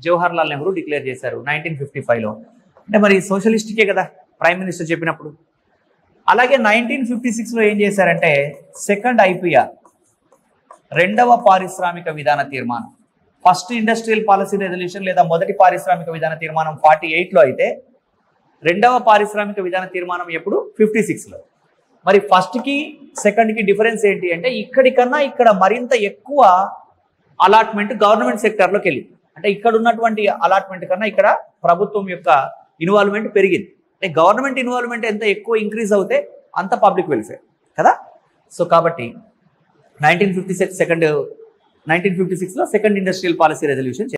Jawahar Lal Nehru declare చేశారు nineteen fifty ఫైవ్లో అంటే మరి సోషలిస్టికే కదా ప్రైమ్ మినిస్టర్ చెప్పినప్పుడు అలాగే నైన్టీన్ ఫిఫ్టీ సిక్స్లో ఏం చేశారంటే సెకండ్ ఐపీఆర్ రెండవ పారిశ్రామిక విధాన తీర్మానం ఫస్ట్ ఇండస్ట్రియల్ పాలసీ రెజల్యూషన్ లేదా మొదటి పారిశ్రామిక విధాన తీర్మానం ఫార్టీ ఎయిట్లో అయితే రెండవ పారిశ్రామిక విధాన తీర్మానం ఎప్పుడు ఫిఫ్టీ సిక్స్లో మరి ఫస్ట్కి సెకండ్కి డిఫరెన్స్ ఏంటి అంటే ఇక్కడికన్నా ఇక్కడ మరింత ఎక్కువ అలాట్మెంట్ గవర్నమెంట్ సెక్టర్లోకి వెళ్ళింది అంటే ఇక్కడ ఉన్నటువంటి అలాట్మెంట్ కన్నా ఇక్కడ ప్రభుత్వం యొక్క ఇన్వాల్వ్మెంట్ పెరిగింది అంటే గవర్నమెంట్ ఇన్వాల్వ్మెంట్ ఎంత ఎక్కువ ఇంక్రీజ్ అవుతే అంత పబ్లిక్ వెల్ఫేర్ కదా సో కాబట్టి nineteen fifty six second nineteen fifty సిక్స్లో సెకండ్ ఇండస్ట్రియల్ పాలసీ రెజల్యూషన్